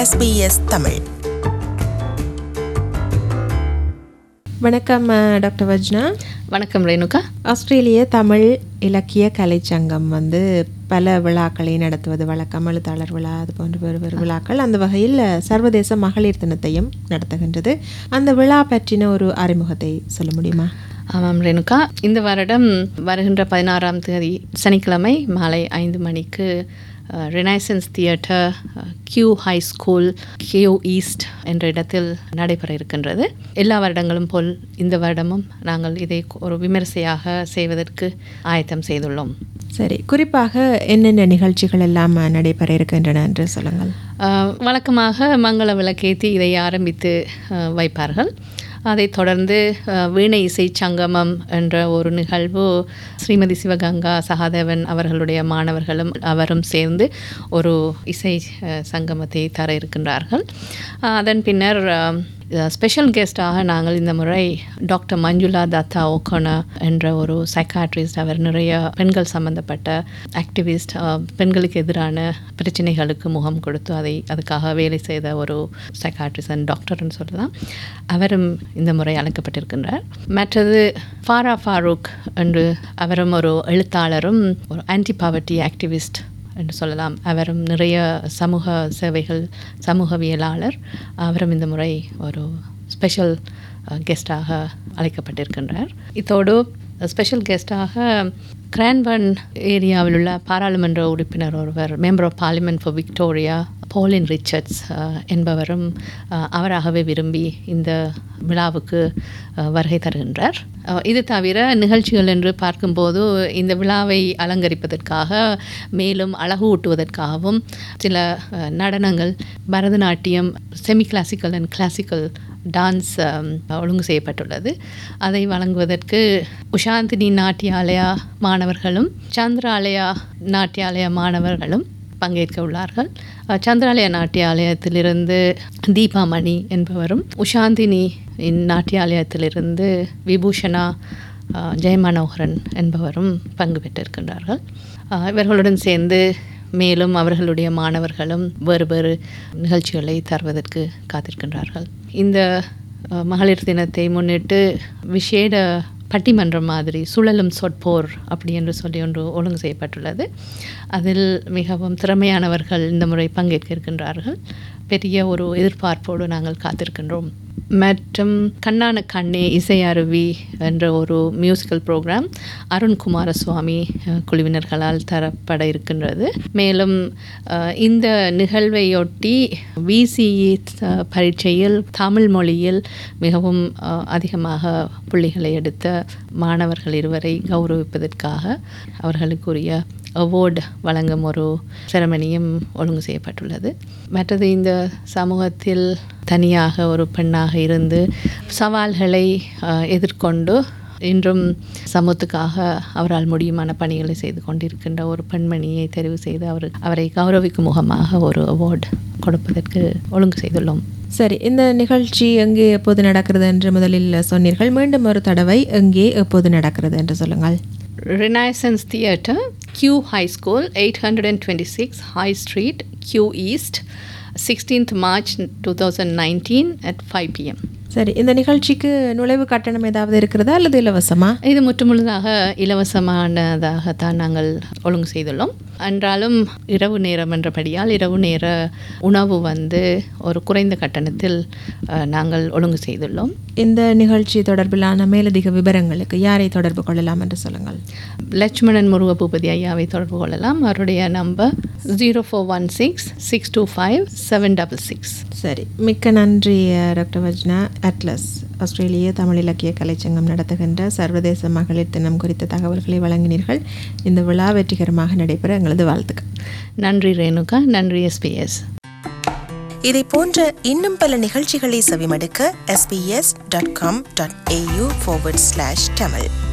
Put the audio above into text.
SBS Tamil வணக்கம் அஹ், doctor வஜ்னா வணக்கம் ரேணுகா ஆஸ்திரேலிய தமிழ் இலக்கிய கலைச்சங்கம் வந்து பல விழாக்களை நடத்துவது வழக்கம் எழுத்தாளர் விழா அது போன்ற வேறு வேறு விழாக்கள் அந்த வகையில் சர்வதேச மகளிர் தினத்தையும் நடத்துகின்றது அந்த விழா பற்றின ஒரு அறிமுகத்தை சொல்ல முடியுமா ஆமாம் ரேணுகா இந்த வருடம் வருகின்ற பதினாறாம் தேதி சனிக்கிழமை மாலை ஐந்து மணிக்கு Renaissance theatre Q high school Q East என்ற இடத்தில் நடைபெற இருக்கின்றது எல்லா வருடங்களும் போல் இந்த வருடமும் நாங்கள் இதை ஒரு விமரிசையாக செய்வதற்கு ஆயத்தம் செய்துள்ளோம் சரி குறிப்பாக என்னென்ன நிகழ்ச்சிகள் எல்லாம் நடைபெற இருக்கின்றன என்று சொல்லுங்கள் அஹ், வழக்கமாக மங்கள விளக்கேற்றி இதை ஆரம்பித்து அஹ், வைப்பார்கள் அதைத் தொடர்ந்து அஹ், வீணை இசை சங்கமம் என்ற ஒரு நிகழ்வு ஸ்ரீமதி சிவகங்கா சகாதேவன் அவர்களுடைய மாணவர்களும் அவரும் சேர்ந்து ஒரு இசை அஹ், சங்கமத்தை தர இருக்கின்றார்கள் அஹ், அதன் பின்னர் அஹ், ஸ்பெஷல் கெஸ்டாக நாங்கள் இந்த முறை டாக்டர் மஞ்சுளா தத்தா ஓகோனா என்ற ஒரு சைக்காட்ரிஸ்ட் அவர் நிறைய பெண்கள் சம்பந்தப்பட்ட ஆக்டிவிஸ்ட் பெண்களுக்கு எதிரான பிரச்சனைகளுக்கு முகம் கொடுத்து அதை அதுக்காக வேலை செய்த ஒரு சைக்காட்ரிஸ்ட் அண்ட் டாக்டர்னு சொல்லலாம் அவரும் இந்த முறை அழைக்கப்பட்டிருக்கின்றார் மற்றது ஃபாரா ஃபாரூக் என்று அவரும் ஒரு எழுத்தாளரும் ஒரு ஆன்டி பாவர்ட்டி ஆக்டிவிஸ்ட் என்று சொல்லலாம் அவரும் நிறைய சமூக சேவைகள் சமூகவியலாளர் அவரும் இந்த முறை ஒரு ஸ்பெஷல் கெஸ்டாக அழைக்கப்பட்டிருக்கின்றார் இத்தோடு ஸ்பெஷல் கெஸ்டாக கிரான்பர்ன் ஏரியாவில் உள்ள பாராளுமன்ற உறுப்பினர் ஒருவர் member of parliament for Victoria Pauline Richards uh, என்பவரும் அஹ், அவராகவே விரும்பி இந்த விழாவுக்கு அஹ், வருகை தருகின்றார் அஹ், இது தவிர நிகழ்ச்சிகள் என்று பார்க்கும்போது இந்த விழாவை அலங்கரிப்பதற்காக மேலும் அழகு ஊட்டுவதற்காகவும் சில அஹ், நடனங்கள் Bharatanatyam semi classical and classical dance ஒழுங்கு செய்யப்பட்டுள்ளது அதை வழங்குவதற்கு உஷாந்தினி நாட்டியாலயா மாணவர்களும் சந்திராலயா நாட்டியாலயா மாணவர்களும் பங்கேற்க உள்ளார்கள் அஹ், சந்திராலயா நாட்டியாலயத்திலிருந்து தீபாமணி என்பவரும் உஷாந்தினி நாட்டியாலயத்திலிருந்து விபூஷணா அஹ், ஜெயமனோகரன் என்பவரும் பங்கு பெற்றிருக்கின்றார்கள் அஹ், இவர்களுடன் சேர்ந்து மேலும் அவர்களுடைய மாணவர்களும் வேறு வேறு நிகழ்ச்சிகளை தருவதற்கு காத்திருக்கின்றார்கள் இந்த அஹ், மகளிர் தினத்தை முன்னிட்டு விசேட பட்டிமன்றம் மாதிரி சுழலும் சொற்போர் அப்படி என்று சொல்லி ஒன்று ஒழுங்கு செய்யப்பட்டுள்ளது அதில் மிகவும் திறமையானவர்கள் இந்த முறை பங்கேற்க இருக்கின்றார்கள் பெரிய ஒரு எதிர்பார்ப்போடு நாங்கள் காத்திருக்கின்றோம் மற்றும் கண்ணான கண்ணே இசை அருவி என்ற ஒரு musical program Arun Kumaraswamy uh, குழுவினர்களால் தரப்பட இருக்கின்றது மேலும் அஹ், இந்த நிகழ்வையொட்டி விசிஇ பரீட்சையில் தமிழ் மொழியில் மிகவும் அஹ், அதிகமாக புள்ளிகளை எடுத்த மாணவர்கள் இருவரை கௌரவிப்பதற்காக அவர்களுக்குரிய அவார்டு வழங்கும் ஒரு செரமனியும் ஒழுங்கு செய்யப்பட்டுள்ளது மற்றது இந்த சமூகத்தில் தனியாக ஒரு பெண்ணாக இருந்து சவால்களை அஹ், எதிர்கொண்டு இன்றும் சமூகத்துக்காக அவரால் முடியுமான பணிகளை செய்து கொண்டிருக்கின்ற ஒரு பெண்மணியை தெரிவு செய்து அவர் அவரை கௌரவிக்கும் முகமாக ஒரு அவார்டு கொடுப்பதற்கு ஒழுங்கு செய்துள்ளோம் சரி இந்த நிகழ்ச்சி எங்கே எப்போது நடக்கிறது என்று முதலில் சொன்னீர்கள் மீண்டும் ஒரு தடவை எங்கே எப்போது நடக்கிறது என்று சொல்லுங்கள் Renaissance Theatre, Q High School, 826 High Street, Q East, 16th March 2019 at 5 p.m. சரி இந்த நிகழ்ச்சிக்கு நுழைவு கட்டணம் ஏதாவது இருக்கிறதா அல்லது இலவசமா இது முற்றுமுழுதாக இலவசமானதாகத்தான் நாங்கள் ஒழுங்கு செய்துள்ளோம் என்றாலும் இரவு நேரம் என்றபடியால் இரவு நேர உணவு வந்து ஒரு குறைந்த கட்டணத்தில் அஹ், நாங்கள் ஒழுங்கு செய்துள்ளோம் இந்த நிகழ்ச்சி தொடர்பிலான மேலதிக விவரங்களுக்கு யாரை தொடர்பு கொள்ளலாம் என்று சொல்லுங்கள் லட்சுமணன் முருக பூபதி ஐயாவை தொடர்பு கொள்ளலாம் அவருடைய number zero four one six six two five seven double six சரி மிக்க நன்றி அஹ், டாக்டர் வஜ்னா அட்லஸ் ஆஸ்திரேலிய தமிழ் இலக்கிய கலைச்சங்கம் நடத்துகின்ற சர்வதேச மகளிர் தினம் குறித்த தகவல்களை வழங்கினீர்கள் இந்த விழா வெற்றிகரமாக நடைபெற எங்களது வாழ்த்துக்கள் நன்றி ரேணுகா நன்றி எஸ்பிஎஸ் இதை போன்ற இன்னும் பல நிகழ்ச்சிகளை செவிமடுக்க sbs.com.au forward slash tamil